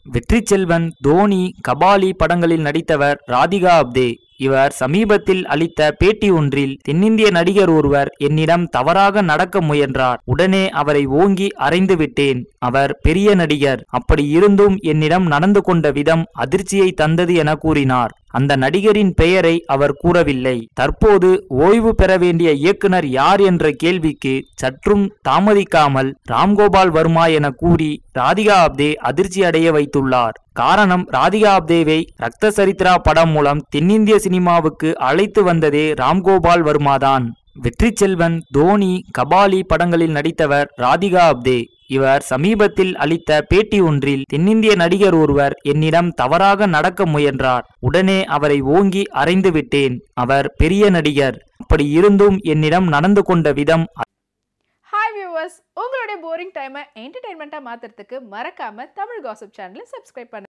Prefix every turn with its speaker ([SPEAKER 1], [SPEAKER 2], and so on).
[SPEAKER 1] வெற்றி செல்வன் தோனி கபாலி படங்களில் நடித்தவர் ராதிகா அப்தே இவர் சமீபத்தில் அளித்த பேட்டி ஒன்றில் தென்னிந்திய நடிகர் ஒருவர் என்னிடம் தவறாக நடக்க முயன்றார் உடனே அவரை ஓங்கி அறைந்து விட்டேன் அவர் பெரிய நடிகர் அப்படி இருந்தும் என்னிடம் நடந்து கொண்ட விதம் அதிர்ச்சியை தந்தது என கூறினார் அந்த நடிகரின் பெயரை அவர் கூறவில்லை தற்போது ஓய்வு பெற வேண்டிய இயக்குனர் யார் என்ற கேள்விக்கு சற்றும் தாமதிக்காமல் ராம்கோபால் வர்மா என கூறி ராதிகா ஆப்தே அதிர்ச்சி அடைய வைத்துள்ளார் காரணம் ராதிகா ஆப்தேவை ரத்த சரித்ரா படம் மூலம் தென்னிந்திய சினிமாவுக்கு அழைத்து வந்ததே ராம்கோபால் வர்மாதான் வெற்றி செல்வன் தோனி கபாலி படங்களில் நடித்தவர் ராதிகா அப்தே இவர் சமீபத்தில் அளித்த பேட்டி ஒன்றில் தென்னிந்திய நடிகர் ஒருவர் என்னிடம் தவறாக நடக்க முயன்றார் உடனே அவரை ஓங்கி அறைந்து விட்டேன் அவர் பெரிய நடிகர் அப்படி இருந்தும் என்னிடம் நடந்து கொண்ட விதம்
[SPEAKER 2] ஹாய் வியூவர்ஸ் உங்களுடைய போரிங் டைமை என்டர்டைன்மெண்ட்டாக மாற்றுறதுக்கு மறக்காம தமிழ் காசிப் சேனலை சப்ஸ்கிரைப் பண்ணுங்க